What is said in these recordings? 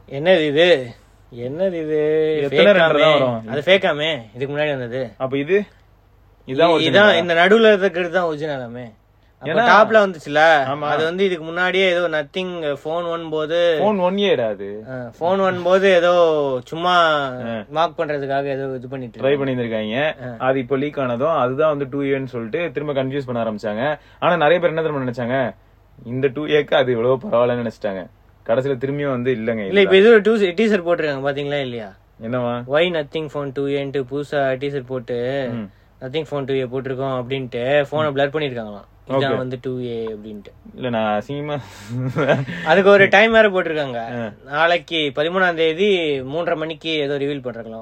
என்னது இது என்னது இது எத்தனை Fake ரெண்டரை தான் ஆமே. வரும்? அது ஃபேக்காமே இதுக்கு முன்னாடி வந்தது அப்ப இது இதான் original இதான் ஆ? இந்த நடுவுல இருக்கிறது தான் ஒரிஜினலாமே அப்ப ஏன்னா- டாப்ல வந்துச்சுல ஆமா. அது வந்து இதுக்கு முன்னாடியே ஏதோ நத்திங் போன் ஒன் போது போன் ஒன் இயர் அது போன் ஒன் போது ஏதோ சும்மா மார்க் பண்றதுக்காக ஏதோ இது பண்ணிட்டு ட்ரை பண்ணியிருந்திருக்காங்க அது இப்போ லீக் ஆனதும் அதுதான் வந்து டூ இயர்னு சொல்லிட்டு திரும்ப கன்ஃபியூஸ் பண்ண ஆரம்பிச்சாங்க ஆனா நிறைய பேர் என்ன தெரியுமா நினைச்சாங்க இந்த டூ இயர்க்கு அது இவ்வளவு பரவாயில்லன்னு நினைச்சிட்டாங்க கடைசியில திரும்பியும் வந்து இல்லங்க இல்ல இப்ப இது ஒரு டூ டீசர் போட்டிருக்காங்க பாத்தீங்களா இல்லையா என்னவா why nothing phone two and புதுசா டீசர் போட்டு நத்திங் ஃபோன் டூ ஏ போட்டிருக்கோம் அப்படின்ட்டு போனை பிளர் பண்ணிருக்காங்களாம் இதான் வந்து டூ ஏ அப்படின்ட்டு இல்ல நான் அசிங்கமா அதுக்கு ஒரு டைம் வேற போட்டிருக்காங்க நாளைக்கு பதிமூணாம் தேதி மூன்றரை மணிக்கு ஏதோ ரிவீல் பண்றாங்களாம்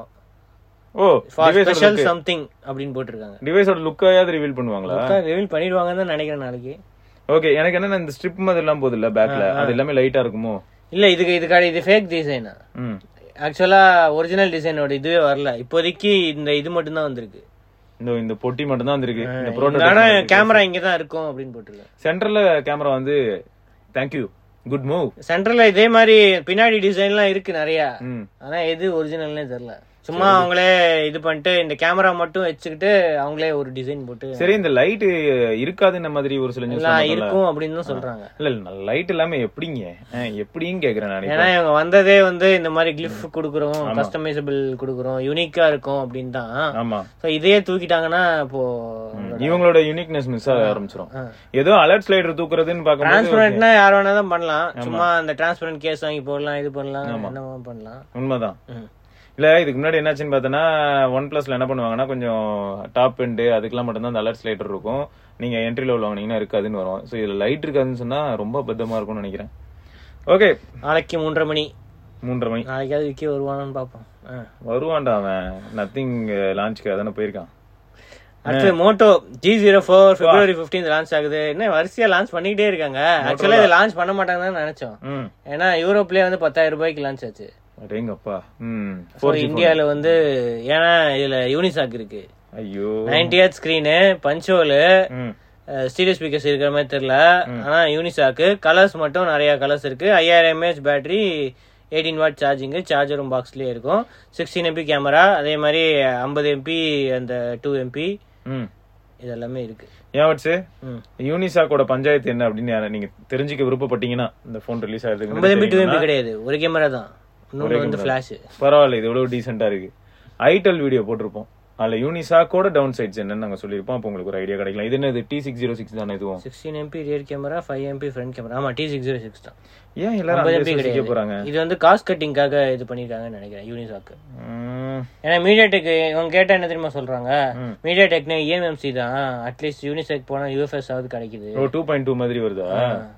ஓ ஃபார் ஸ்பெஷல் சம்திங் அப்படின்னு போட்டிருக்காங்க டிவைஸோட லுக்காயாவது ரிவீல் பண்ணுவாங்களா ரிவீல் பண்ணிடுவாங்கன்னு தான் நினைக்கிறேன் நாளைக்கு ஓகே எனக்கு என்னன்னா இந்த ஸ்ட்ரிப் மாதிரி எல்லாம் போகுது இல்ல பேக்ல அது எல்லாமே லைட்டா இருக்குமோ இல்ல இதுக்கு இதுக்காக இது ஃபேக் டிசைனா ம் ஆக்சுவலா ஒரிஜினல் டிசைனோட இதுவே வரல இப்போதைக்கு இந்த இது மட்டும் தான் வந்திருக்கு இந்த இந்த பொட்டி மட்டும் தான் வந்திருக்கு இந்த ஆனா ப்ரோட்டோடைப் கேமரா இங்க தான் இருக்கும் அப்படின்னு போட்டிருக்காங்க சென்டர்ல கேமரா வந்து தேங்க்யூ குட் மூவ் சென்டர்ல இதே மாதிரி பின்னாடி டிசைன்லாம் இருக்கு நிறைய ம் ஆனா எது ஒரிஜினல்னே தெரியல சும்மா அவங்களே இது பண்ணிட்டு இந்த கேமரா மட்டும் வச்சுக்கிட்டு அவங்களே ஒரு டிசைன் போட்டு சரி இந்த லைட் இருக்காதுன்ன மாதிரி ஒரு சில நியூஸ் எல்லாம் இருக்கும் அப்படின்னு தான் சொல்றாங்க இல்ல இல்ல லைட் இல்லாம எப்படிங்க அஹ், எப்படின்னு கேக்குறேன் நான் ஏன்னா இவங்க வந்ததே வந்து இந்த மாதிரி கிளிஃப் குடுக்குறோம் கஸ்டமைசபிள் குடுக்குறோம் யூனிக்கா இருக்கும் அப்படின்னு தான் ஆமா சோ இதையே தூக்கிட்டாங்கன்னா இப்போ இவங்களோட யூனிக்னஸ் மிஸ் ஆக ஆரம்பிச்சிரும் ஏதோ அலர்ட் ஸ்லைடர் தூக்குறதுன்னு பாக்கும்போது டிரான்ஸ்பரண்ட்னா யார் வேணா தான் பண்ணலாம் சும்மா அந்த டிரான்ஸ்பரண்ட் கேஸ் வாங்கி போடலாம் இது பண்ணலாம் என்னவோ பண்ணலாம் உண்மைதான் ம். இல்ல இதுக்கு முன்னாடி என்னாச்சுன்னு பார்த்தோன்னா ஒன் பிளஸ்ல என்ன பண்ணுவாங்கன்னா கொஞ்சம் டாப் எண்டு அதுக்கெல்லாம் மட்டும்தான் அந்த அலர்ட் ஸ்லைடர் இருக்கும் நீங்க என்ட்ரி லெவல் வாங்குனீங்கன்னா இருக்காதுன்னு வரும் சோ இதுல லைட் இருக்காதுன்னு சொன்னா ரொம்ப பத்தமா இருக்கும்னு நினைக்கிறேன் ஓகே நாளைக்கு மூன்றரை மணி மூன்றரை மணி நாளைக்காவது விக்கி வருவானான்னு பாப்போம் ஆ. வருவான்டா அவன் நத்திங் லான்ச்சுக்கு அதானே போயிருக்கான் அடுத்து Moto G zero four February fifteen launch ஆகுது என்ன வரிசையா லான்ச் பண்ணிக்கிட்டே இருக்காங்க ஆக்சுவலா இதை லான்ச் பண்ண மாட்டாங்கன்னு நினைச்சோம் ம் ஏன்னா யூரோப்லயே வந்து பத்தாயிரம் ரூபாய்க்கு லான்ச் ஆச்சு அடேங்கப்பா ம் So, ஃபோர் இந்தியால வந்து ஏன்னா இதுல யூனிசாக் இருக்கு ஐயோ நைன்டி ஹெச் ஸ்கிரீனு பஞ்சோலு ம் ஸ்டீரியோ ஸ்பீக்கர்ஸ் இருக்கிற மாதிரி தெரியல ஆனா யூனிசாக்கு கலர்ஸ் மட்டும் நிறைய கலர்ஸ் இருக்கு ஐயாயிரம் mAh battery eighteen watt charging சார்ஜரும் பாக்ஸ்லயே இருக்கும் சிக்ஸ்டீன் எம்பி கேமரா அதே மாதிரி ஐம்பது எம்பி அந்த டூ எம்பி ம் இதெல்லாமே இருக்கு ஏன் வச்சு ம். யூனிசாக்கோட பஞ்சாயத்து என்ன அப்படின்னு யாரை நீங்க தெரிஞ்சுக்க விருப்பப்பட்டீங்கன்னா இந்த போன் ரிலீஸ் ஆகிறதுக்கு ஐம்பது எம்பி டூ முன்னாடி எம்பி கிடையாது ஒரு கேமரா தான் இன்னொன்று வந்து ஃபிளாஷ் பரவாயில்ல இது எவ்வளவு டீசெண்டா இருக்கு ஐடெல் வீடியோ போட்டிருப்போம் அதுல யூனிசாக்கோட டவுன் சைட்ஸ் என்னன்னு நாங்க சொல்லியிருப்போம் அப்போ உங்களுக்கு ஒரு ஐடியா கிடைக்கலாம் இது என்னது டி சிக்ஸ் ஜீரோ சிக்ஸ் தானே இதுவும் sixteen MP rear camera five MP front camera ஆமா டி சிக்ஸ் ஜீரோ சிக்ஸ் தான் ஏன் எல்லாரும் ஐம்பது அந்த எம்பி SoC க்கே கிடையாது போறாங்க இது வந்து காஸ்ட் கட்டிங்காக இது பண்ணிருக்காங்கன்னு நினைக்கிறேன் யூனிசாக்கு ம், ஏன்னா மீடியா டெக் இவங்க கேட்டா என்ன தெரியுமா சொல்றாங்க மீடியா டெக்னு இஎம்எம்சி தான் அட்லீஸ்ட் யூனிசெக் போனா யூஎஃப்எஸ் ஆகுது கிடைக்குது ஓ டூ பாயிண்ட் டூ மாதிரி வருதா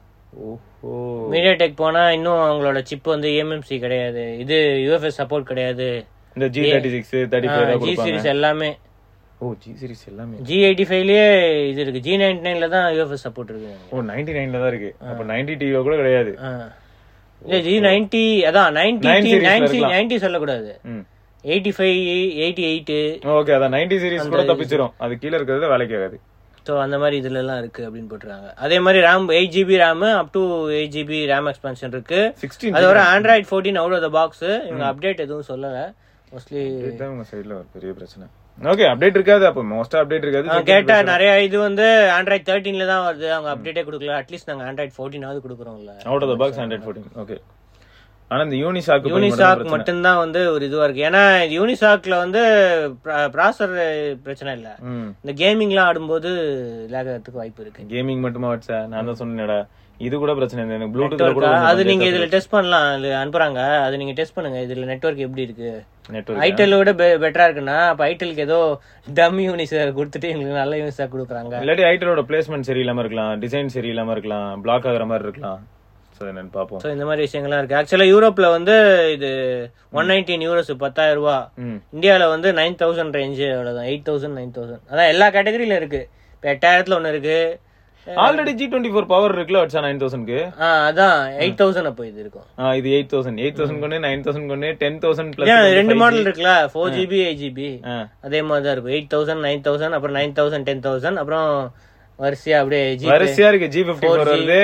ஓஹோ மீடியா டெக் போனா இன்னும் அவங்களோட சிப் வந்து இஎம்எம்சி கிடையாது இது யூஎஃப்எஸ் சப்போர்ட் கிடையாது இந்த G thirty six thirty five G series எல்லாமே ஓ ஜி சீரிஸ் எல்லாமே ஜி எயிட்டி ஃபைவ்லயே இது இருக்கு ஜி நைன்டி நைன்ல தான் யூஎஃப்எஸ் சப்போர்ட் இருக்கு ஓ நைன்டி நைன்ல தான் இருக்கு அப்ப நைன்டி டிவில கூட கிடையாது ஆ. இல்ல ஜி நைன்டி அதான் நைன்டி 9 series ல நைன்டி இருக்கலாம். நைன்டி சொல்லக்கூடாது ம் eighty five eighty eight okay அதான் நைன்டி சீரிஸ் கூட தப்பிச்சிரும் அது கீழ இருக்கிறது வேலைக்கு ஆகாது ஸோ அந்த மாதிரி இதுல எல்லாம் இருக்கு அப்படின்னு போட்டுருக்காங்க அதே மாதிரி RAM eight GB RAM up to eight GB RAM expansion இருக்கு சிக்ஸ்டீன் அது ஒரு Android fourteen out of the box இவங்க அப்டேட் எதுவும் சொல்லல மோஸ்ட்லி இதுதான் உங்க சைடுல ஒரு பெரிய பிரச்சனை ஓகே அப்டேட் இருக்காது அப்ப மோஸ்டா அப்டேட் இருக்காது கேட்டா நிறைய இது வந்து ஆண்ட்ராய்ட் தேர்ட்டீன்ல தான் வருது அவங்க அப்டேட்டே கொடுக்கல அட்லீஸ்ட் நாங்க ஆண்ட்ராய்ட் ஃபோர்டீனாவது கொடுக்குறோம்ல out of the box hundred fourteen okay ஆனா இந்த யூனிசாக்கு யூனிசாக் மட்டும்தான் வந்து ஒரு இதுவா இருக்கு ஏன்னா யூனிசாக்ல வந்து ப்ராசர் பிரச்சனை இல்ல ம் இந்த கேமிங்லாம் ஆடும்போது லேக் ஆகிறதுக்கு வாய்ப்பு இருக்கு கேமிங் மட்டுமா வச்சா நான் தான் சொன்னேன்டா இது கூட பிரச்சனை இல்லை எனக்கு ப்ளூடூத்ல கூட அது நீங்க இதுல டெஸ்ட் பண்ணலாம் இது அனுப்புறாங்க அது நீங்க டெஸ்ட் பண்ணுங்க இதுல நெட்வொர்க் எப்படி இருக்கு நெட்வொர்க் ஐடெல் விட பெட்டரா இருக்குன்னா அப்ப ஐடெலுக்கு ஏதோ டம் யூனிஸ் கொடுத்துட்டு எங்களுக்கு நல்ல யூனிஸா கொடுக்குறாங்க இல்லாட்டி ஐட்டலோட பிளேஸ்மெண்ட் சரியில்லாம இருக்கலாம் டிசைன் சரியில்லாம இருக்கலாம் பிளாக் ஆகுற மாதிரி இருக்கலாம் சோ என்னன்னு பாப்போம் ஸோ இந்த மாதிரி விஷயங்கள்லாம் இருக்கு ஆக்சுவலா யூரோப்ல வந்து இது ஒன் நைன்டீன் யூரோஸ் பத்தாயிரம் ரூபா ம் இந்தியால வந்து நைன் தௌசண்ட் ரேஞ்சு அவ்வளவுதான் எயிட் தௌசண்ட் நைன் தௌசண்ட் அதான் எல்லா கேட்டகரியில இருக்கு இப்போ எட்டாயிரத்துல ஒன்னு இருக்கு already G twenty four power இருக்குல்ல வச்சா நைன் தௌசண்ட்க்கு ஆ அதான் எயிட் தௌசண்ட் அப்போ இது இருக்கும் இது எயிட் தௌசண்ட் எயிட் தௌசண்ட் கொண்டு நைன் தௌசண்ட் கொண்டு டென் தௌசண்ட் பிளஸ் ஏன் ரெண்டு மாடல் இருக்குல்ல ஃபோர் ஜிபி எயிட் ஜிபி அதே மாதிரி தான் இருக்கும் எயிட் தௌசண்ட் நைன் தௌசண்ட் அப்புறம் நைன் தௌசண்ட் டென் தௌசண்ட் அப்புறம் வரிசையா அப்படியே ஜி வரிசையா இருக்கு ஜி பிப்டி ஃபோர் வருது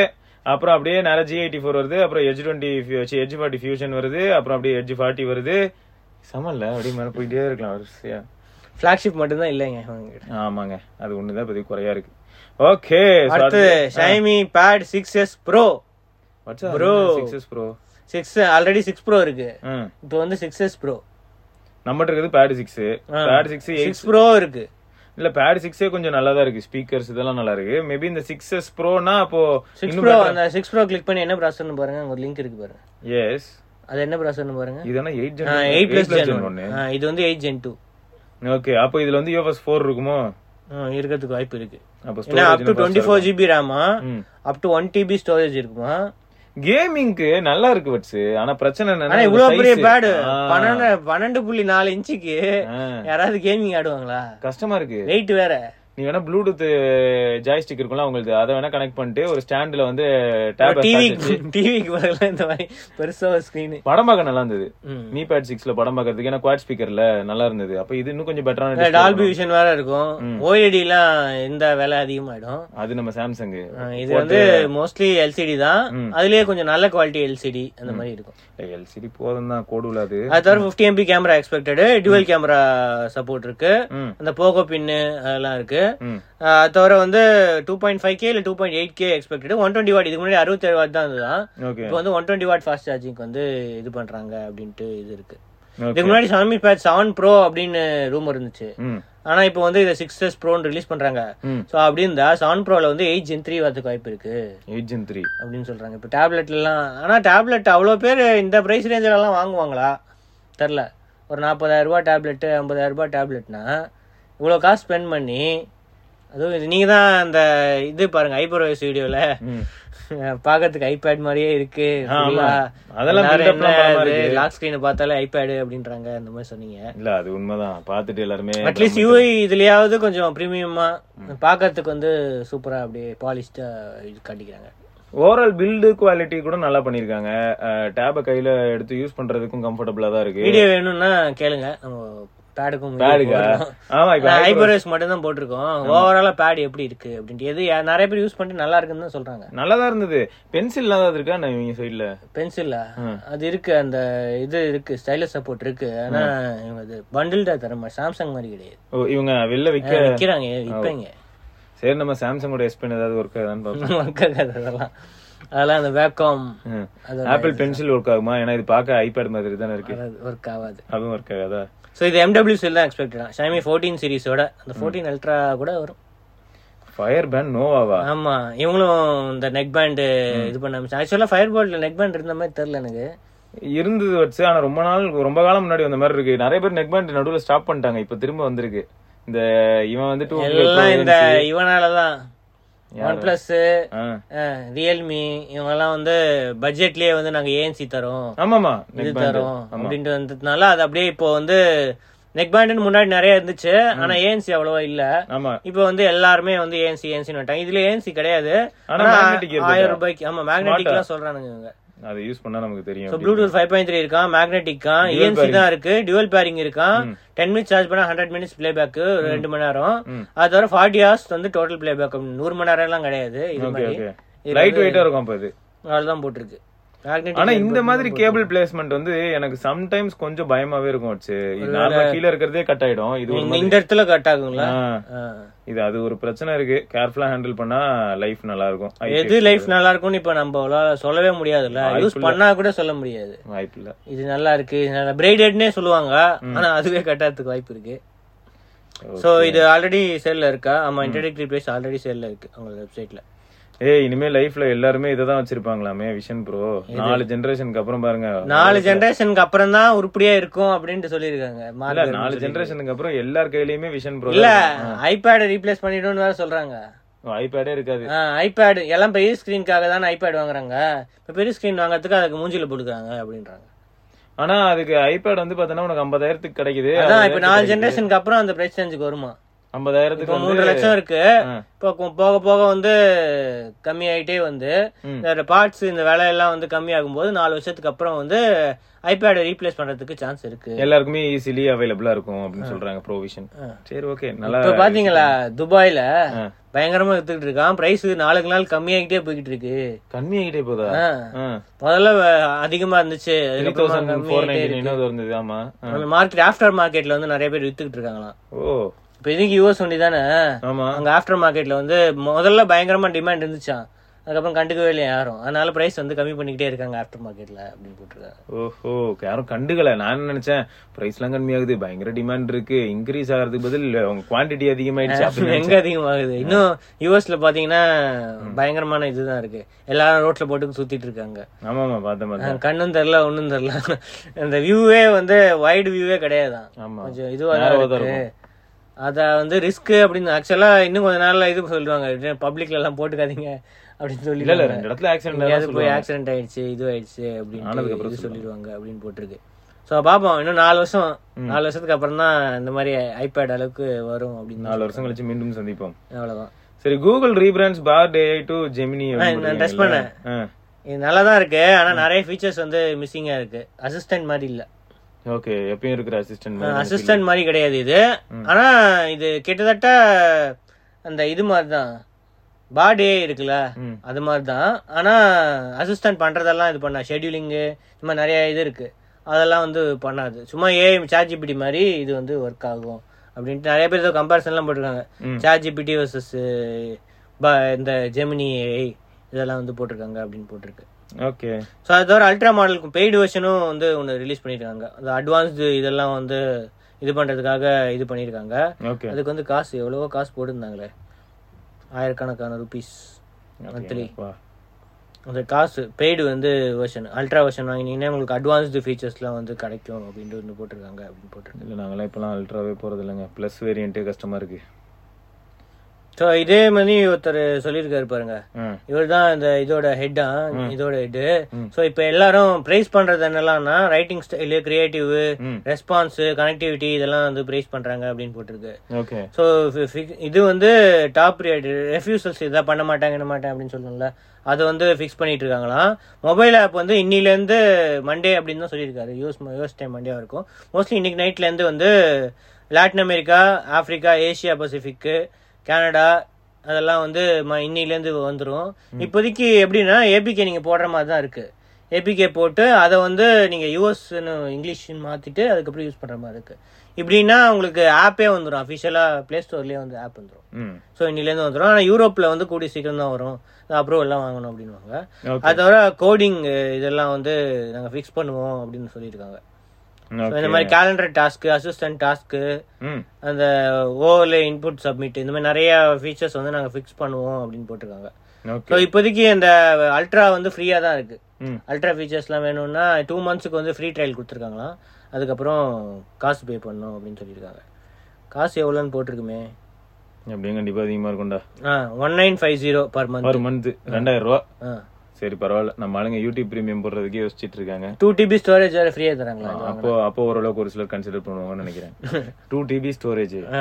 அப்புறம் அப்படியே நேரம் ஜி எயிட்டி ஃபோர் வருது அப்புறம் edge twenty edge forty fusion வருது அப்புறம் அப்படியே எஜ் ஃபார்ட்டி வருது சமல்ல அப்படியே மேல போயிட்டே இருக்கலாம் வரிசையா ஃபிளாக்ஷிப் மட்டும்தான் இல்லைங்க அவங்ககிட்ட ஆமாங்க அது ஒண்ணுதான் இப்போதைக்கு குறையா இருக்கு ஓகே அடுத்து Xiaomi pad six S pro pro sixes pro six already six pro இருக்கு இப்போ வந்து சிக்ஸ் எஸ் ப்ரோ நம்மகிட்ட இருக்குது pad six pad six eight six pro இருக்கு இல்ல பேட் சிக்ஸே கொஞ்சம் நல்லா தான் இருக்கு ஸ்பீக்கர்ஸ் இதெல்லாம் நல்லா இருக்கு மேபி இந்த சிக்ஸ் எஸ் ப்ரோனா அப்போ சிக்ஸ் ப்ரோ அந்த சிக்ஸ் ப்ரோ கிளிக் பண்ணி என்ன ப்ராசர்னு பாருங்க அங்க ஒரு லிங்க் இருக்கு பாருங்க எஸ் அது என்ன ப்ராசர்னு பாருங்க இதுனா eight gen eight plus gen gen ஒன்னு இது வந்து எயிட் ஜென் டூ ஓகே அப்போ இதுல வந்து யூஎஃப்எஸ் ஃபோர் இருக்குமோ இருக்கிறதுக்கு வாய்ப்பு இருக்கு அப்போ ஏன்னா up to twenty four GB ரேமா ம். Up to one TB storage இருக்குமா கேமிங்க்கு நல்லா இருக்கு வட்ஸ் ஆனா பிரச்சனை ஆனா என்னன்னா இவ்வளவு பெரிய size. பேடு ஆ, பன்னெண்டு பன்னெண்டு புள்ளி நாலு இன்ச்சுக்கு ஆ, யாராவது கேமிங் ஆடுவாங்களா கஷ்டமா இருக்கு வெயிட் வேற நீ வேணா ப்ளூடூத் ஜாய்ஸ்டிக் இருக்கும்ல உங்களுக்கு அதை வேணா கனெக்ட் பண்ணிட்டு ஒரு ஸ்டாண்ட்ல வந்து டேப் டிவி டிவிக்கு பதிலா இந்த மாதிரி பெருசா ஒரு ஸ்கிரீன் படம் பார்க்க நல்லா இருந்தது மீ பேட் சிக்ஸ்ல படம் பார்க்கறதுக்கு ஏன்னா குவாட் ஸ்பீக்கர்ல நல்லா இருந்தது அப்ப இது இன்னும் கொஞ்சம் பெட்டரான டால்பி விஷன் வேற இருக்கும் ஓஎல்இடி எல்லாம் இந்த விலை அதிகமாயிடும் அது நம்ம சாம்சங் ஆ, இது வந்து மோஸ்ட்லி எல்சிடி தான் அதுலயே கொஞ்சம் நல்ல குவாலிட்டி எல்சிடி அந்த மாதிரி இருக்கும் எல்சிடி போதும் தான் கோடு உள்ளது அது தவிர fifty MP camera expected dual camera support இருக்கு ம். அந்த போகோ பின்னு அதெல்லாம் இருக்கு ம். ஆ, அது தவிர வந்து டூ பாயிண்ட் ஃபைவ் கே இல்ல two point eight K expected one twenty watt இதுக்கு முன்னாடி அறுபத்தேழு வாட் தான் இருந்ததுதான் ஓகே இப்போ வந்து one twenty watt fast charging வந்து இது பண்றாங்க அப்படின்ட்டு இது இருக்கு ஓகே இதுக்கு முன்னாடி சாமி பேட் செவன் ப்ரோ அப்படின்னு ரூமர் இருந்துச்சு ம் ஆனா இப்போ வந்து இதை சிக்ஸ் எஸ் ப்ரோன்னு ரிலீஸ் பண்றாங்க ம் ஸோ அப்படி இருந்தா செவன் ப்ரோல வந்து எயிட் ஜென் த்ரீ வரதுக்கு வாய்ப்பு இருக்கு எயிட் ஜென் த்ரீ அப்படின்னு சொல்றாங்க இப்போ டேப்லெட்லாம் ஆனா டேப்லெட் அவ்வளோ பேர் இந்த பிரைஸ் ரேஞ்சில எல்லாம் வாங்குவாங்களா தெரில ஒரு நாற்பதாயிரம் ரூபாய் டேப்லெட்டு ஐம்பதாயிரம் ரூபாய் டேப்லெட்னா இவ்வளோ காசு ஸ்பெண்ட் பண்ணி அதுவும் இது நீங்க தான் அந்த இது பாருங்க ஐப்ரோஸ் வீடியோல ம் பாக்கிறதுக்கு ஐபேட் மாதிரியே இருக்கு ஆமா. அதெல்லாம் build up லாம் பலமா இருக்கு. லாக் ஸ்கிரீன் பார்த்தாலே ஐபேடு அப்படின்றாங்க அந்த மாதிரி சொன்னீங்க இல்ல அது உண்மைதான் பார்த்துட்டு எல்லாருமே அட்லீஸ்ட் யூஐ இதுலயாவது கொஞ்சம் ப்ரீமியமா பாக்கிறதுக்கு வந்து சூப்பரா அப்படியே பாலிஷ்டா இது காட்டிக்கிறாங்க ஓவரால் பில்டு குவாலிட்டி கூட நல்லா பண்ணிருக்காங்க டேப கையில எடுத்து யூஸ் பண்றதுக்கும் கம்ஃபர்டபுளா தான் இருக்கு வீடியோ வேணும்னா கேளுங்க நம்ம பேடுக்கும் பேடுக்கா ஆமா இப்ப ஐபரோஸ் மட்டும் தான் போட்டிருக்கோம் ஓவராலா பேட் எப்படி இருக்கு அப்படின்ட்டு எது யா- நிறைய பேர் யூஸ் பண்ணிட்டு நல்லா இருக்குன்னு தான் சொல்றாங்க நல்லாதான் இருந்தது பென்சில் இல்லாத இருக்கா நான் இவங்க சைடுல பென்சில்ல அது இருக்கு அந்த இது இருக்கு ஸ்டைலஸ் சப்போர்ட் இருக்கு ஆனா இவங்க இது பண்டில் தான் தர மாதிரி சாம்சங் மாதிரி கிடையாது ஓ இவங்க வெளில விக்க விக்கிறாங்க விற்பாங்க சரி நம்ம சாம்சங்கோட எஸ் பென் ஏதாவது ஒர்க் ஆகுதான்னு பார்ப்போம் ஒர்க் ஆகாது அதெல்லாம் அதெல்லாம் அந்த வேக்கம் அது ஆப்பிள் பென்சில் ஒர்க் ஆகுமா ஏன்னா இது பார்க்க ஐபேட் மாதிரி தானே இருக்கு ஒர்க் ஆகாது அதுவும் ஒர்க் ஆகாதா ஸோ இது எம்டபிள்யூ செல் தான் எக்ஸ்பெக்டட் ஷாமி ஃபோர்டீன் சீரிஸோட அந்த ஃபோர்டீன் அல்ட்ரா கூட வரும் ஃபயர் பேண்ட் நோவாவா ஆமா இவங்களும் இந்த நெக் பேண்ட் இது பண்ண ஆக்சுவலா ஃபயர் போல்ட்ல நெக் பேண்ட் இருந்த மாதிரி தெரியல எனக்கு இருந்தது வச்சு ஆனா ரொம்ப நாள் ரொம்ப காலம் முன்னாடி வந்த மாதிரி இருக்கு நிறைய பேர் நெக் பேண்ட் நடுவுல ஸ்டாப் பண்ணிட்டாங்க இப்ப திரும்ப வந்திருக்கு இந்த இவன் வந்து டூ எல்லாம் இந்த இவனாலதான் ஒன் பிளஸ் ரியல்மி இவங்க எல்லாம் வந்து பட்ஜெட்லயே வந்து நாங்க ஏஎன்சி தரோம் ஆமாமா இது நெக் பேண்ட் தரோம் அப்படின்ட்டு வந்ததுனால அது அப்படியே இப்போ வந்து நெக் பேண்ட் முன்னாடி நிறைய இருந்துச்சு ஆனா ஏஎன்சி அவ்வளவா இல்ல ஆமா இப்போ வந்து எல்லாருமே வந்து ஏஎன்சி ஏஎன்சி வந்துட்டாங்க இதுல ஏஎன்சி கிடையாது ஆனா ஆனா magnetic இருக்குதா? ஆயிரம் ரூபாய்க்கு ஆமா மேக்னெட்டிக் எல்லாம் சொல்றானுங்க இவங்க அதை யூஸ் பண்ணா நமக்கு தெரியும் so Bluetooth five point three இருக்கான் மேக்னெட்டிக்கா இஎன்சி தான் இருக்கு டியூவல் பேரிங் இருக்கான் டென் மினிட்ஸ் சார்ஜ் பண்ணா ஹண்ட்ரட் மினிட்ஸ் பிளே பேக் ரெண்டு மணி நேரம் அது தவிர ஃபார்ட்டி ஹவர்ஸ் வந்து டோட்டல் பிளே பேக் நூறு மணி நேரம் எல்லாம் கிடையாது இது ஓகே மாதிரி ஓகே லைட் வெயிட்டா இருக்கும் அப்ப இது அவ்வளவுதான் போட்டிருக்கு மேக்னெட்டிக் ஆனா இந்த மாதிரி கேபிள் பிளேஸ்மெண்ட் வந்து எனக்கு சம்டைம்ஸ் கொஞ்சம் பயமாவே இருக்கும் வச்சு நார்மலா கீழ இருக்கிறதே கட் ஆயிடும் இது ஒரு இந்த- இந்த இடத்துல கட் ஆகுங்களா ஆ, ஆ. இது அது ஒரு பிரச்சனை இருக்கு கேர்ஃபுல்லா ஹேண்டில் பண்ணா லைஃப் நல்லா இருக்கும் எது லைஃப் நல்லா இருக்கும்னு இப்ப நம்ம அவ்வளவா சொல்லவே முடியாதுல்ல யூஸ் பண்ணா கூட சொல்ல முடியாது வாய்ப்பு இல்ல இது நல்லா இருக்கு இது நல்லா பிரைடட்னே சொல்லுவாங்க ஆனா அதுவே கட்டாததுக்கு வாய்ப்பு இருக்கு சோ இது ஆல்ரெடி சேல்ல இருக்கா ஆமா இன்ட்ரடக்டரி பிரைஸ் ஆல்ரெடி சேல்ல இருக்கு அவங்க வெப்சைட்ல ஏய் இனிமே லைஃப்ல எல்லாருமே இததான் வச்சிருப்பாங்களாமே விஷன் ப்ரோ நாலு ஜெனரேஷனுக்கு அப்புறம் பாருங்க நாலு ஜெனரேஷனுக்கு அப்புறம் தான் உருப்படியா இருக்கும் அப்படின்ட்டு சொல்லியிருக்காங்க இல்ல Marvel. நாலு ஜெனரேஷனுக்கு அப்புறம் எல்லார் கையிலயுமே விஷன் ப்ரோ இல்ல ஐபேட ரீப்ளேஸ் பண்ணிடும்னு வேற சொல்றாங்க ஐபேடே இருக்காது ஐபேட் எல்லாம் பெரிய ஸ்கிரீனுக்காக தானே ஐபேட் வாங்குறாங்க இப்ப பெரிய ஸ்கிரீன் வாங்குறதுக்கு அதுக்கு மூஞ்சில போட்டுக்கிறாங்க அப்படின்றாங்க ஆனா அதுக்கு ஐபேட் வந்து பாத்தீங்கன்னா உனக்கு ஐம்பதாயிரத்துக்கு கிடைக்குது அதான் இப்ப நாலு ஜெனரேஷனுக்கு அப்புறம் அந்த பிரைஸ் சேஞ்சுக்கு வருமா ஐம்பதாயிரத்துக்கு இப்போ வந்து மூன்று லட்சம் இருக்கு ஆ. இப்போ கொ- போக போக வந்து கம்மி ஆயிட்டே வந்து ம். இந்த பார்ட்ஸ் இந்த விலையெல்லாம் வந்து கம்மி ஆகும்போது நாலு வருஷத்துக்கு அப்புறம் வந்து ஐபேடை ரீப்ளேஸ் பண்றதுக்கு சான்ஸ் இருக்கு எல்லாருக்குமே ஈஸிலி அவைலபிளா இருக்கும் அப்படின்னு சொல்றாங்க ப்ரோவிஷன் சரி ஓகே நல்லா இப்ப பாத்தீங்களா துபாயில பயங்கரமா வித்துக்கிட்டு இருக்கான் பிரைஸ் நாளுக்கு நாள் கம்மியாகிட்டே போய்கிட்டு இருக்கு கம்மியாகிட்டே போதா ஆ. முதல்ல வ- அதிகமா இருந்துச்சு த்ரீ அதுக்கப்புறமா தௌசண்ட் ஃபோர் கம்மியாயிட்டே நைன்டி இருந்தது ஆமா ஆ. இருக்கு மார்க்கெட் ஆஃப்டர் மார்க்கெட்ல வந்து நிறைய பேர் வித்துக்கிட்டு இருக்காங்களாம் ஓ இப்போ இதுக்கு யூஎஸ் ஒண்டி தானே ஆமா அங்க ஆஃப்டர் மார்க்கெட்ல வந்து முதல்ல பயங்கரமா டிமாண்ட் இருந்துச்சான் அதுக்கப்புறம் கண்டுக்கவே இல்லை யாரும் அதனால பிரைஸ் வந்து கம்மி பண்ணிக்கிட்டே இருக்காங்க ஆஃப்டர் மார்க்கெட்ல அப்படின்னு போட்டிருக்காங்க ஓஹோ யாரும் கண்டுக்கல நான் நினைச்சேன் பிரைஸ் எல்லாம் கம்மியாகுது பயங்கர டிமாண்ட் இருக்கு இன்க்ரீஸ் ஆகிறதுக்கு பதில் அவங்க குவாண்டிட்டி அதிகமாயிடுச்சு அப்படின்னு எங்க அதிகமாகுது இன்னும் யூஎஸ்ல பாத்தீங்கன்னா பயங்கரமான இதுதான் இருக்கு எல்லாரும் ரோட்ல போட்டு சுத்திட்டு இருக்காங்க ஆமா ஆமா பார்த்தேன் பார்த்தேன் அஹ் கண்ணும் தெரியல ஒண்ணும் தெரியல அந்த வியூவே வந்து வைடு வியூவே கிடையாதுதான் ஆமா கொஞ்சம் இதுவா தான் நேரவா தான் இருக்கு அத வந்து ரிஸ்க் அப்படின்னு ஆக்சுவலா இன்னும் கொஞ்ச நாள்ல இது சொல்லுவாங்க பப்ளிக்ல எல்லாம் போட்டுக்காதீங்க அப்படின்னு சொல்லி இல்ல இல்ல ரெண்டு இடத்துல ஆக்சிடென்ட் எங்கேயாவது போய் ஆக்சிடென்ட் ஆயிடுச்சு இது ஆயிடுச்சு அப்படின்னு ஆனதுக்கு இது சொல்லிடுவாங்க அப்படின்னு போட்டிருக்கு ஸோ பாப்போம் இன்னும் நாலு வருஷம் நாலு வருஷத்துக்கு அப்புறம் தான் இந்த மாதிரி ஐபேட் அளவுக்கு வரும் அப்படின்னு நாலு வருஷம் கழிச்சு மீண்டும் சந்திப்போம் அவ்வளவுதான் சரி Google rebrands Bard AI to Gemini நான் டெஸ்ட் பண்ணேன் இது நல்லா தான் இருக்கு ஆனா நிறைய ஃபீச்சர்ஸ் வந்து மிஸ்ஸிங்கா இருக்கு அசிஸ்டன்ட் மாதிரி இல்ல ஓகே எப்பயும் இருக்கிற அசிஸ்டன்ட் அசிஸ்டன்ட் மாதிரி கிடையாது இது ஆனா இது கிட்டத்தட்ட அந்த இது மாதிரி தான் பாடே இருக்குல்ல ம். அது மாதிரி தான் ஆனா அசிஸ்டன்ட் பண்றதெல்லாம் இது பண்ண ஷெட்யூலிங்கு இந்த மாதிரி நிறைய இது இருக்கு அதெல்லாம் வந்து பண்ணாது சும்மா ஏ சாட் ஜிபிடி மாதிரி இது வந்து ஒர்க் ஆகும் அப்படின்ட்டு நிறைய பேர் ஏதோ கம்பேரிசன்லாம் போட்டிருக்காங்க ம். சாட் ஜிபிடி வர்சஸ் இந்த ஜெமினி ஏஐ இதெல்லாம் வந்து போட்டிருக்காங்க அப்படின்னு போட்டிருக்கு ஓகே ஸோ அது தவிர அல்ட்ரா மாடலுக்கு பெய்டு வெர்ஷனும் வந்து ஒன்று ரிலீஸ் பண்ணியிருக்காங்க அந்த அட்வான்ஸ்டு இதெல்லாம் வந்து இது பண்ணுறதுக்காக இது பண்ணியிருக்காங்க ஓகே அதுக்கு வந்து காசு எவ்வளவோ காசு போட்டுருந்தாங்களே ஆயிரக்கணக்கான ருபீஸ் மந்த்லி அந்த காசு பெய்டு வந்து வெர்ஷன் அல்ட்ரா வெர்ஷன் வாங்கினீங்கன்னா உங்களுக்கு அட்வான்ஸ்டு ஃபீச்சர்ஸ்லாம் வந்து கிடைக்கும் அப்படின்ட்டு வந்து போட்டிருக்காங்க அப்படின்னு போட்டிருக்காங்க இல்ல நாங்கெல்லாம் இப்பெல்லாம் அல்ட்ராவே போறது இல்லைங்க பிளஸ் வேரியன்ட்டே கஷ்டமா இருக்கு ஸோ இதே மாதிரி ஒருத்தர் சொல்லியிருக்காரு பாருங்க ம். இவர் தான் இந்த இதோட ஹெட்டா இதோட ஹெட்டு ஸோ இப்போ எல்லாரும் ப்ரைஸ் பண்றது என்னெல்லாம்னா ரைட்டிங் ஸ்டைலு கிரியேட்டிவ் ம். ரெஸ்பான்ஸ் கனெக்டிவிட்டி இதெல்லாம் வந்து ப்ரைஸ் பண்றாங்க அப்படின்னு போட்டிருக்கு ஓகே ஸோ இது வந்து டாப் ரெஃப்யூசல்ஸ் இதான் பண்ண மாட்டாங்க என்ன மாட்டேன் அப்படின்னு சொல்லணும்ல அதை வந்து ஃபிக்ஸ் பண்ணிட்டு இருக்காங்களாம் மொபைல் ஆப் வந்து இன்னிலேருந்து மண்டே அப்படின்னு தான் சொல்லியிருக்காரு யூஎஸ் யூஎஸ் டைம் மண்டேவா இருக்கும் மோஸ்ட்லி இன்னைக்கு நைட்லேருந்து வந்து Latin America Africa Asia Pacific Canada அதெல்லாம் வந்து ம- இன்னிலேருந்து வந்துடும் இப்போதைக்கு எப்படின்னா ஏபிகே நீங்கள் போடுற மாதிரி தான் இருக்கு ஏபிகே போட்டு அதை வந்து நீங்கள் யூஎஸ்ன்னு இங்கிலீஷ்னு மாற்றிட்டு அதுக்கப்புறம் யூஸ் பண்ணுற மாதிரி இருக்கு இப்படின்னா உங்களுக்கு ஆப்பே வந்துடும் அஃபிஷியலாக ப்ளே ஸ்டோர்லேயே வந்து ஆப் வந்துடும் ம் ஸோ இன்னிலேருந்து வந்துடும் ஆனால் யூரோப்பில் வந்து கூடிய சீக்கிரம் தான் வரும் அப்ரூவல் எல்லாம் வாங்கணும் அப்படின்னுவாங்க ஓகே அது தவிர கோடிங் இதெல்லாம் வந்து நாங்கள் ஃபிக்ஸ் பண்ணுவோம் அப்படின்னு சொல்லியிருக்காங்க So, இந்த மாதிரி கேலண்டர் டாஸ்க்கு அசிஸ்டன்ட் டாஸ்க்கு ம் அந்த ஓவர்ல இன்புட் சப்மிட் இந்த மாதிரி நிறைய ஃபீச்சர்ஸ் வந்து நாங்கள் ஃபிக்ஸ் பண்ணுவோம் அப்படின்னு போட்டிருக்காங்க ஓகே ஸோ இப்போதைக்கு இந்த அல்ட்ரா வந்து ஃப்ரீயாக தான் இருக்கு ம் அல்ட்ரா ஃபீச்சர்ஸ்லாம் வேணும்னா டூ மந்த்ஸுக்கு வந்து ஃப்ரீ ட்ரையல் கொடுத்துருக்காங்களாம் அதுக்கப்புறம் காசு பே பண்ணணும் அப்படின்னு சொல்லியிருக்காங்க காசு எவ்வளோன்னு போட்டிருக்குமே எப்படியும் கண்டிப்பா அதிகமா இருக்கும்டா ஆ one nine five zero per month ஒரு மந்த் ரெண்டாயிரம் ரூபா ஆ சரி பரவாயில்ல நம்ம ஆளுங்க யூடியூப் பிரீமியம் போடுறதுக்கே யோசிச்சுட்டு இருக்காங்க டூ டிபி ஸ்டோரேஜ் வேறு ஃப்ரீயாக தராங்களா அப்போ அப்போ ஓரளவுக்கு ஒரு சிலர் கன்சிடர் பண்ணுவாங்கன்னு நினைக்கிறேன் டூ டிபி ஸ்டோரேஜ் ஆ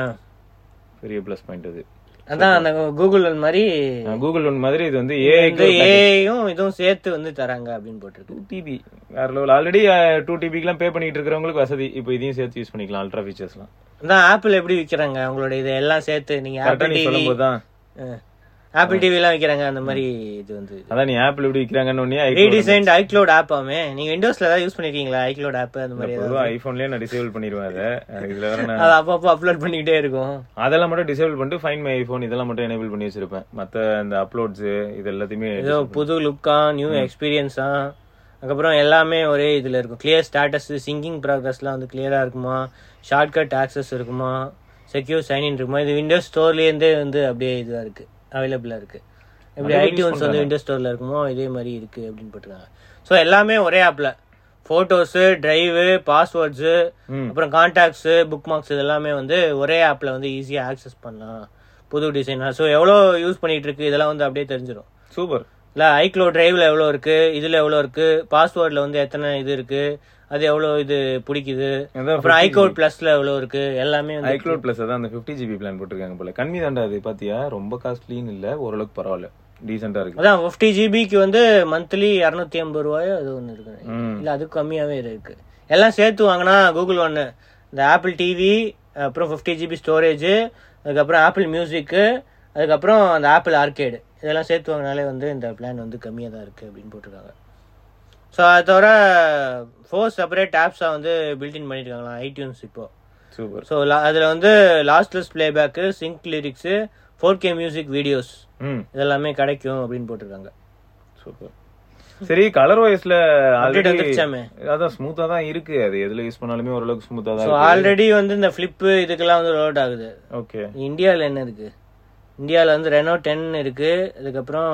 பெரிய ப்ளஸ் பாயிண்ட் அது அதான் அந்த கூகுள் மாதிரி கூகுள் ஒன் மாதிரி இது வந்து வந்து ஏஐக்கு ஏயும் இதுவும் சேர்த்து வந்து தராங்க அப்படின்னு போட்டிருக்கு டூ டிபி வேற லெவல் ஆல்ரெடி டூ டிபிக்கெல்லாம் பே பண்ணிட்டு இருக்கிறவங்களுக்கு வசதி இப்போ இதையும் சேர்த்து யூஸ் பண்ணிக்கலாம் அல்ட்ரா ஃபீச்சர்ஸ்லாம் அதான் ஆப்பிள் எப்படி விற்கிறாங்க அவங்களோட இதை எல்லாம் சேர்த்து நீங்க கரெக்டாக ஆப்பிள் நீ டிவி சொல்லும்போது தான் ஆப்பிள் டிவி எல்லாம் விற்கிறாங்க அந்த மாதிரி இது வந்து அதான் நீ ஆப்பிள் எப்படி விற்கிறாங்கன்னு ஒன்னே ரீடிசைன்ட் ஐக்ளோட் ஆப் ஆமே நீங்க விண்டோஸ்ல ஏதாவது யூஸ் பண்ணிருக்கீங்களா ஐக்ளோட் ஆப் அந்த மாதிரி ஏதாவது? பொதுவாக ஐஃபோன்லேயே நான் டிசேபிள் பண்ணிடுவேன் அதை இதுல வேற நான் அது அப்பப்போ அப்லோட் பண்ணிக்கிட்டே இருக்கும் அதெல்லாம் மட்டும் டிசேபிள் பண்ணிட்டு ஃபைன் மை ஐஃபோன் இதெல்லாம் மட்டும் எனேபிள் பண்ணி வச்சிருப்பேன் மத்த இந்த அப்லோட்ஸ் இது எல்லாத்தையுமே ஏதோ புது லுக்கா நியூ எக்ஸ்பீரியன்ஸா அதுக்கப்புறம் எல்லாமே ஒரே இதுல இருக்கும் கிளியர் ஸ்டேட்டஸ் சிங்கிங் ப்ராக்ரஸ்லாம் வந்து கிளியரா இருக்குமா ஷார்ட்கட் ஆக்சஸ் இருக்குமா செக்யூர் சைன்இன் இருக்குமா இது விண்டோஸ் ஸ்டோர்லேருந்தே வந்து அப்படியே இதுவா இருக்கு அவைலபிளா இருக்கு எப்படி ஐடியூன்ஸ் வந்து விண்டோஸ் ஸ்டோர்ல இருக்குமோ இதே மாதிரி இருக்கு அப்படின்னு போட்டுருக்காங்க ஸோ எல்லாமே ஒரே ஆப்ல போட்டோஸ் டிரைவு பாஸ்வேர்ட்ஸு ம். அப்புறம் கான்டாக்ட்ஸ் புக் மார்க்ஸ் இதெல்லாமே வந்து ஒரே ஆப்ல வந்து ஈஸியா ஆக்சஸ் பண்ணலாம் புது டிசைனா ஸோ எவ்வளோ யூஸ் பண்ணிட்டு இருக்கு இதெல்லாம் வந்து அப்படியே தெரிஞ்சிடும் சூப்பர் இல்ல ஐக்ளோ டிரைவ்ல எவ்வளோ இருக்கு இதுல எவ்வளோ இருக்கு பாஸ்வேர்ட்ல வந்து எத்தனை இது இருக்கு அது எவ்வளோ இது பிடிக்குது அதான் அப்புறம் ஐக்ளோட் பிளஸ்ல எவ்வளோ இருக்கு எல்லாமே வந்து ஐக்ளோட் பிளஸ் அதான் அந்த ஃபிஃப்டி ஜிபி பிளான் போட்டிருக்காங்க போல கம்மி தாண்டா அது பாத்தியா ரொம்ப காஸ்ட்லின்னு இல்ல ஓரளவுக்கு பரவாயில்ல டீசெண்டா இருக்கு அதான் ஃபிஃப்டி ஜிபிக்கு வந்து மந்த்லி இரநூத்தி ஐம்பது ரூபாயோ அது ஒன்று இருக்கு ம். இல்ல அதுக்கு கம்மியாவே இருக்கு எல்லாம் சேர்த்து வாங்கினா கூகுள் ஒன்று இந்த ஆப்பிள் டிவி அப்புறம் ஃபிஃப்டி ஜிபி ஸ்டோரேஜ் அதுக்கப்புறம் ஆப்பிள் மியூசிக்கு அதுக்கப்புறம் அந்த ஆப்பிள் ஆர்கேடு இதெல்லாம் சேர்த்து வாங்கினாலே வந்து இந்த பிளான் வந்து கம்மியாக தான் இருக்குது அப்படின்னு போட்டிருக்காங்க ஸோ அது தவிர ஃபோர் செப்பரேட் ஆப்ஸாக வந்து பில்டின் பண்ணியிருக்காங்களாம் ஐடியூன்ஸ் இப்போ சூப்பர் ஸோ அதில் வந்து lossless playback sync lyrics four K music videos ம் இதெல்லாமே கிடைக்கும் அப்படின்னு போட்டிருக்காங்க சூப்பர் சரி கலர் வைஸ்ல அப்டேட் வந்துருச்சாமே அதான் ஸ்மூத்தா தான் இருக்கு அது எதுல யூஸ் பண்ணாலுமே ஓரளவுக்கு ஸ்மூத்தா தான் ஸோ இருக்கு ஆல்ரெடி வந்து இந்த ஃப்ளிப்பு இதுக்கெல்லாம் வந்து லோட் ஆகுது ஓகே இந்தியாவில் என்ன இருக்கு இந்தியாவில் வந்து ரெனோ டென் இருக்கு அதுக்கப்புறம்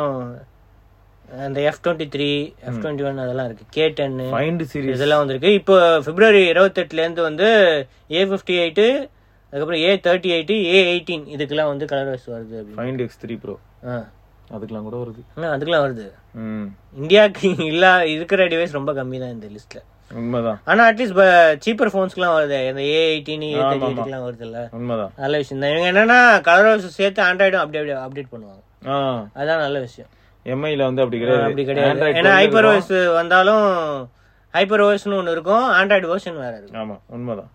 அந்த F twenty three F twenty one அதெல்லாம் இருக்கு கே டென்னு ஃபைண்ட் சீரிஸ் இதெல்லாம் வந்திருக்கு இப்போ பிப்ரவரி இருபத்தெட்டுலேருந்து வந்து ஏ ஃபிஃப்டி எயிட்டு அதுக்கப்புறம் A thirty eight A eighteen இதுக்கெல்லாம் வந்து கலர் வைஸ் வருது அப்படின்னு ஃபைண்ட் எக்ஸ் த்ரீ ப்ரோ ஆ அதுக்கெல்லாம் கூட வருது ஆ, அதுக்கெல்லாம் வருது ம் இந்தியாவுக்கு இல்லா இருக்கிற டிவைஸ் ரொம்ப கம்மி தான் இந்த லிஸ்ட்ல உண்மைதான் ஆனா அட்லீஸ்ட் சீப்பர் ஃபோன்ஸ்க்குலாம் வருது இந்த ஏ எயிட்டீன் ஏ தேர்ட்டி எயிட்டுக்குலாம் வருது இல்ல உண்மைதான் நல்ல விஷயம் தான் இவங்க என்னன்னா கலர் வைஸ் சேர்த்து ஆண்ட்ராய்டும் அப்படி அப்டேட் பண்ணுவாங்க ஆ அதான் நல்ல விஷயம் எம்ஐல வந்து அப்படி அப்படி கிடையாது கிடையாது Android ஏன்னா twelve ஹைப்பர் இருக்கும். ஓஎஸ் வந்தாலும் ஹைப்பர் ஓஎஸ்னு ஒன்று இருக்கும் ஆண்ட்ராய்டு வெர்ஷன் வேற இருக்கும் ஆமா உண்மைதான்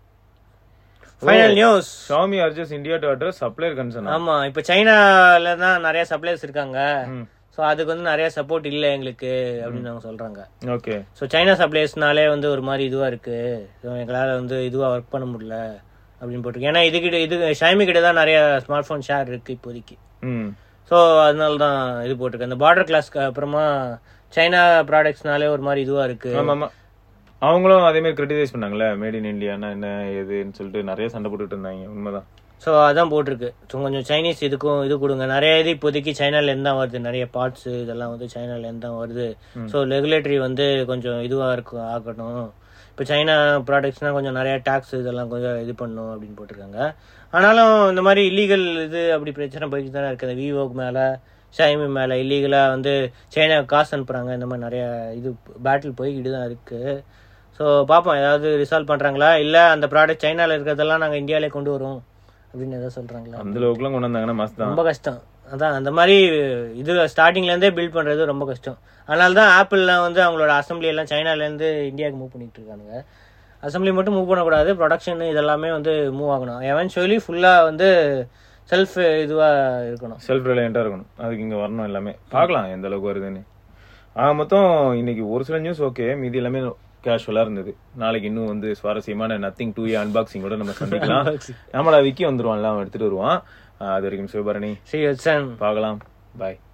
final news Xiaomi urges India to address supplier concern ஆமா இப்ப சைனால தான் நிறைய சப்ளைஸ் இருக்காங்க ம் ஸோ அதுக்கு வந்து நிறைய சப்போர்ட் இல்லை எங்களுக்கு அப்படின்னு அவங்க சொல்றாங்க ஓகே ஸோ சைனா சப்ளைஸ்னாலே வந்து ஒரு மாதிரி இதுவா இருக்கு ஸோ எங்களால் வந்து இதுவா ஒர்க் பண்ண முடியல அப்படின்னு போட்டிருக்கு ஏன்னா இதுகிட்ட இது ஷைமி கிட்ட தான் நிறைய ஸ்மார்ட் ஃபோன் ஷேர் இருக்கு இப்போதைக்கு ம் ஸோ அதனால தான் இது போட்டிருக்கு அந்த பார்டர் கிளாஸ்க்கு அப்புறமா சைனா ப்ராடக்ட்ஸ்னாலே ஒரு மாதிரி இதுவா இருக்கு ஆமா ஆமா அவங்களும் அதே மாதிரி கிரிட்டிசைஸ் பண்ணாங்கல்ல மேட் இன் இந்தியானா என்ன ஏதுன்னு சொல்லிட்டு நிறைய சண்டை போட்டுட்டு இருந்தாங்க உண்மைதான் ஸோ அதான் போட்டிருக்கு ஸோ கொஞ்சம் சைனீஸ் இதுக்கும் இது கொடுங்க நிறைய இது இப்போதைக்கு சைனால இருந்து தான் வருது நிறைய பார்ட்ஸ் இதெல்லாம் வந்து சைனால இருந்து தான் வருது ஸோ ரெகுலேட்டரி வந்து கொஞ்சம் இதுவா இருக்கும் ஆகட்டும் இப்போ சைனா ப்ராடக்ட்ஸ்னா கொஞ்சம் நிறைய டாக்ஸ் இதெல்லாம் கொஞ்சம் இது பண்ணும் அப்படின்னு போட்டிருக்காங்க ஆனாலும் இந்த மாதிரி இல்லீகல் இது அப்படி பிரச்சனை போய்ட்டு தானே இருக்குது அந்த விவோக்கு மேலே ஷைமி மேலே இல்லீகலாக வந்து சைனா காசு அனுப்புகிறாங்க இந்த மாதிரி நிறைய இது பேட்டில் போய்கிட்டு தான் இருக்குது ஸோ பார்ப்போம் ஏதாவது ரிசால்வ் பண்ணுறாங்களா இல்லை அந்த ப்ராடக்ட் சைனாவில் இருக்கிறதெல்லாம் நாங்கள் இந்தியாவிலே கொண்டு வரோம் அப்படின்னு ஏதாவது சொல்கிறாங்களா அந்த அளவுக்குலாம் கொண்டு வந்தாங்கன்னா மஸ்த் தான் ரொம்ப கஷ்டம் அதான் அந்த மாதிரி இது ஸ்டார்டிங்ல இருந்தே பில்ட் பண்றது ரொம்ப கஷ்டம் அதனால தான் ஆப்பிள்லாம் வந்து அவங்களோட அசம்பிளி எல்லாம் சைனால இருந்து இந்தியாவுக்கு மூவ் பண்ணிட்டு இருக்கானுங்க அசம்பிளி மட்டும் மூவ் பண்ணக்கூடாது ப்ரொடக்ஷன் இதெல்லாமே வந்து மூவ் ஆகணும் எவென்ச்சுவலி ஃபுல்லா வந்து செல்ஃப் இதுவா இருக்கணும் செல்ஃப் ரிலையண்டா இருக்கணும் அதுக்கு இங்க வரணும் எல்லாமே பார்க்கலாம் எந்த அளவுக்கு வருதுன்னு ஆக மொத்தம் இன்னைக்கு ஒரு சில நியூஸ் ஓகே மீதி எல்லாமே கேஷுவலா இருந்தது நாளைக்கு இன்னும் வந்து சுவாரஸ்யமான நத்திங் டூ ஏ அன்பாக்சிங் கூட நம்ம சந்திக்கலாம் நம்மள விக்கி வந்துருவான்ல அவன் எடுத்துட்டு வருவான் ஆஹ் அது வரைக்கும் சிவபரணி ஸ்ரீ வத்சன் பார்க்கலாம் பாய்